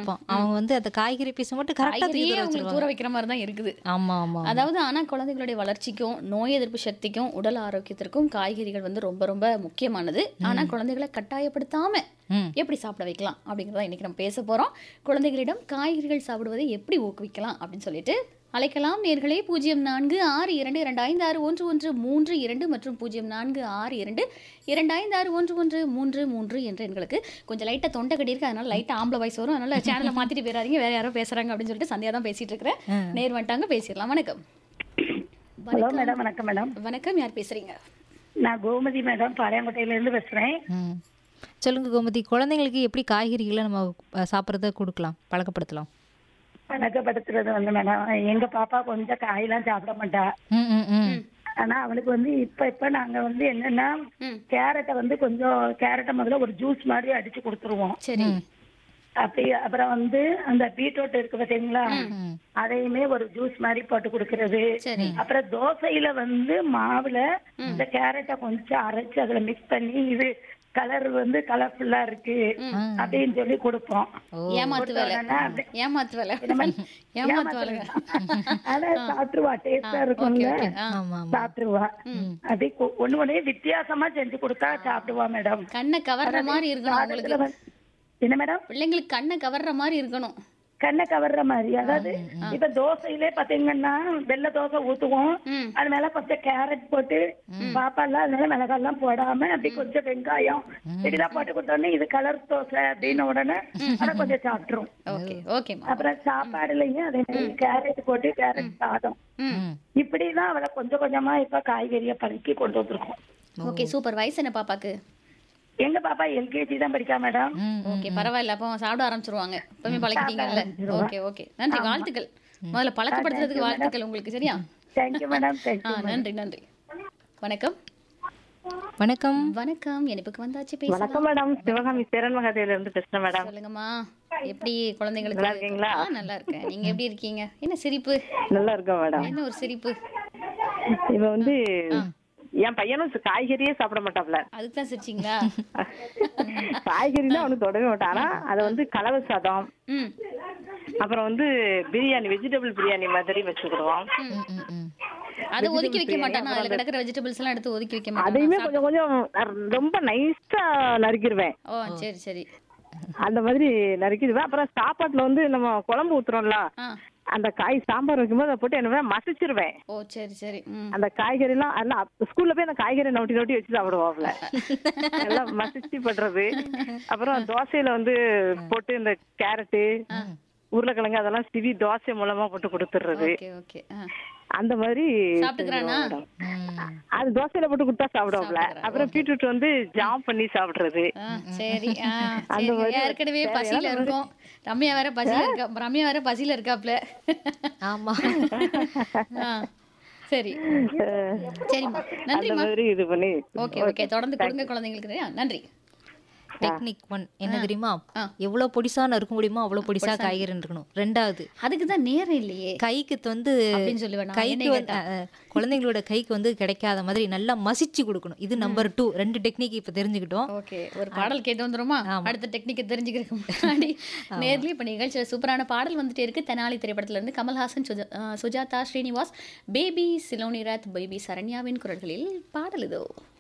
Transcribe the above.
இருப்பான் அவன் வந்து அந்த காய்கறி பீஸ் மட்டும் கரெக்டா தூக்கி காய்கறியே தூர அவங்களுக்கு தூர வச்சிருவாங்க வைக்கிற மாதிரி தான் இருக்குது ஆமா ஆமா அதாவது ஆனா குழந்தைகளுடைய வளர்ச்சிக்கும் நோய் எதிர்ப்பு சக்திக்கும் உடல் ஆரோக்கியத்திற்கும் காய்கறிகள் வந்து ரொம்ப ரொம்ப முக்கியமானது ஆனா குழந்தைகளை கட்டாயப்படுத்தாம ம். எப்படி சாப்பிட வைக்கலாம் அப்படிங்கிறத இன்னைக்கு நம்ம பேச போறோம் குழந்தைகளிடம் காய்கறிகள் சாப்பிடுவதை எப்படி ஊக்குவிக்கலாம் அப்படின்னு சொல்லிட்டு அழைக்கலாம் நேர்களே பூஜ்ஜியம் நான்கு ஆறு இரண்டு இரண்டு ஐந்து ஆறு ஒன்று ஒன்று மூன்று இரண்டு மற்றும் பூஜ்ஜியம் நான்கு ஆறு இரண்டு இரண்டு ஐந்து ஆறு ஒன்று ஒன்று மூன்று மூன்று என்ற எண்களுக்கு கொஞ்சம் லைட்டாக தொண்டை கட்டியிருக்கு அதனால லைட்டாக ஆம்பளை வாய்ஸ் வரும் அதனால சேனலை மாத்திட்டு போயிடாதீங்க வேற யாரோ பேசுறாங்க அப்படின்னு சொல்லிட்டு சந்தியா தான் பேசிட்டு இருக்கிறேன் நேர் வந்துட்டாங்க பேசிடலாம் வணக்கம் ஹலோ மேடம் வணக்கம் மேடம் வணக்கம் யார் பேசுறீங்க நான் கோமதி மேடம் பாளையங்கோட்டையில இருந்து பேசுறேன் ம். சொல்லுங்க கோமதி குழந்தைங்களுக்கு எப்படி காய்கறிகளை நம்ம அஹ், சாப்பிட்றத கொடுக்கலாம் பழக்கப்படுத்தலாம் பழக்கப்படுத்துறது வந்து மேடம் எங்க பாப்பா கொஞ்சம் காயெல்லாம் சாப்பிட மாட்டா ம் ம் ம் ஆனா அவனுக்கு வந்து இப்ப இப்ப நாங்க வந்து என்னன்னா ம். கேரட்டை வந்து கொஞ்சம் கேரட்டை முதல்ல ஒரு ஜூஸ் மாதிரி அடிச்சு கொடுத்துருவோம் சரி அப்படி அப்புறம் வந்து அந்த பீட்ரூட் இருக்கு பாத்தீங்களா ம். அதையுமே ஒரு ஜூஸ் மாதிரி போட்டு கொடுக்கறது சரி அப்புறம் தோசையில வந்து மாவுல இந்த கேரட்டை கொஞ்சம் அரைச்சு அதுல மிக்ஸ் பண்ணி இது கலர் வந்து கலர்ஃபுல்லா இருக்கு அப்படின்னு சொல்லி கொடுப்போம் ஏமாத்து வேலை உடனே அப்படி- ஏமாத்து வேலை இந்த மாதிரி ஏமாத்து வேலை ஆனா சாப்பிட்டுருவா டேஸ்டா இருக்கும்ல ஆ. ஆமா ஆமா சாப்பிட்டுருவா அப்படி கொ- ஒண்ணு ஒண்ணே வித்தியாசமா செஞ்சு கொடுத்தா சாப்பிடுவா மேடம் கண்ணை கவர்ற மாதிரி இருக்கணும் சாதத்துல உங்களுக்கு வந்து- என்ன மேடம் பிள்ளைங்களுக்கு கண்ணை கவர்ற மாதிரி இருக்கணும் கண்ணை கவர்ற மாதிரி அதாவது இப்ப தோசையிலே பாத்தீங்கன்னா வெள்ளை தோசை ஊத்துவோம் ம். அது மேல கொஞ்சம் கேரட் போட்டு பாப்பாலாம் அது மேல மிளகாலாம் போடாம அப்படி கொஞ்சம் வெங்காயம் இப்படிலாம் போட்டு கொடுத்தோடனே இது கலர் தோசை அப்படின்னு உடனே அதை கொஞ்சம் சாப்பிட்டுரும் ஓகே ஓகேம்மா அப்புறம் சாப்பாடுலயும் அதே மாதிரி கேரட் போட்டு கேரட் சாதம் ம். இப்படிதான் அவளை கொஞ்சம் கொஞ்சமா இப்ப காய்கறிய பழக்கி கொண்டு வந்திருக்கோம் ஓகே சூப்பர் வயசு என்ன பாப்பாக்கு எங்க பாப்பா எல்கேஜி தான் படிக்கா மேடம் ம். ஓகே பரவாயில்ல அப்போ சாப்பிட ஆரம்பிச்சிருவாங்க இப்பவுமே பழக்கிட்டீங்கல்ல ஓகே ஓகே நன்றி வாழ்த்துக்கள் முதல்ல பழக்கப்படுத்துறதுக்கு வாழ்த்துக்கள் உங்களுக்கு சரியா தேங்க்யூ மேடம் ஆ தேங்க்யூ நன்றி நன்றி வணக்கம் வணக்கம் வணக்கம் எனக்கு வந்தாச்சு பேசலாம் வணக்கம் மேடம் சிவகாமி சேரன் மகாதேவில இருந்து பேசுறேன் மேடம் சொல்லுங்கம்மா எப்படி குழந்தைங்களுக்கு நல்லா இருக்கீங்களா? ஆ, நல்லா இருக்கேன் நீங்க எப்படி இருக்கீங்க என்ன சிரிப்பு நல்லா இருக்கோம் மேடம் என்ன ஒரு சிரிப்பு இவ வந்து என் பையனும் காய்கறியே சாப்பிட மாட்டாப்ல அதுக்கு தான் சிரிச்சிங்களா காய்கறிலாம் அவனுக்கு தொடவே மாட்டான் ஆனா அதை வந்து கலவை சாதம் ம் அப்புறம் வந்து பிரியாணி வெஜிடபிள் பிரியாணி மாதிரி வச்சுக்கிடுவோம் ம், ம், ம். அதை ஒதுக்கி வைக்க மாட்டானா அதுல கிடக்குற வெஜிடபிள்ஸ் எல்லாம் எடுத்து ஒதுக்கி வைக்க அதையுமே மாட்டானா கொஞ்சம் கொஞ்சம் நறு- ரொம்ப நைஸா நறுக்கிடுவேன் ஓ சரி சரி அந்த மாதிரி நறுக்கிடுவேன் அப்புறம் சாப்பாட்டுல வந்து நம்ம குழம்பு ஊத்துறோம்ல ஆ அந்த காய் சாம்பார் வைக்கும்போது அதை போட்டு என்ன மசிச்சிருவேன் ஓ சரி சரி ம் அந்த காய்கறி எல்லாம் எல்லாம் ஸ்கூல்ல போய் அந்த காய்கறி நோட்டி நோட்டி வச்சு சாப்பிடுவாப்ல எல்லாம் மசிச்சு பண்றது அப்புறம் தோசையில வந்து போட்டு இந்த கேரட்டு உருளைக்கிழங்கு அதெல்லாம் சிவி தோசை மூலமா போட்டு கொடுத்துடுறது ஓகே ஓகே ஆ அந்த மாதிரி சாப்பிட்டுக்கறானா? செஞ்சுருவோம் மேடம். ம். அது தோசையில போட்டு கொடுத்தா சாப்பிடுவாப்ல சாப்பிட்டுக்கறான். அப்புறம் பீட்ரூட் வந்து ஜாம் பண்ணி சாப்பிடுறது ஆ, சரி ஆ அந்த சரி மாதிரி ஏற்கனவே தேவையான பசியில ஒரு- இருக்கோம் ரம்யா வேற பசியில இருக்கா ரம்யா வேற பசியில இருக்காப்ல ஆமா ஆ சரி சரிம்மா அந்த நன்றிம்மா மாதிரி இது பண்ணி ஓகே ஓகே தொடர்ந்து கொடுங்க குழந்தைங்களுக்கு ஆ, நன்றி டெக்னிக் ஒன் என்ன தெரியுமா ஆ. எவ்வளவு பொடிசா நறுக்க முடியுமோ அவ்வளவு பொடிசா காய்கறி இருக்கணும் ரெண்டாவது அதுக்கு தான் நேரம் இல்லையே கைக்கு வந்து அப்படின்னு சொல்லுவேன் நான். கைக்கு என்னைய வந்து அஹ், குழந்தைங்களோட கைக்கு வந்து கிடைக்காத மாதிரி நல்லா மசிச்சு கொடுக்கணும் இது நம்பர் டூ ரெண்டு டெக்னிக் இப்ப தெரிஞ்சுக்கிட்டோம் ஓகே ஒரு பாடல் கேட்டு வந்துருமா அடுத்த டெக்னிக்கை தெரிஞ்சுக்கிறதுக்கு முன்னாடி நேர்லயே இப்ப நிகழ்ச்சியில் சூப்பரான பாடல் வந்துட்டே இருக்கு தெனாலி திரைப்படத்துல இருந்து கமல்ஹாசன் சுஜா- ஆ, சுஜாதா ஸ்ரீனிவாஸ் பேபி சிலோனி ராத் பேபி சரண்யாவின் குரல்களில் பாடல் இதோ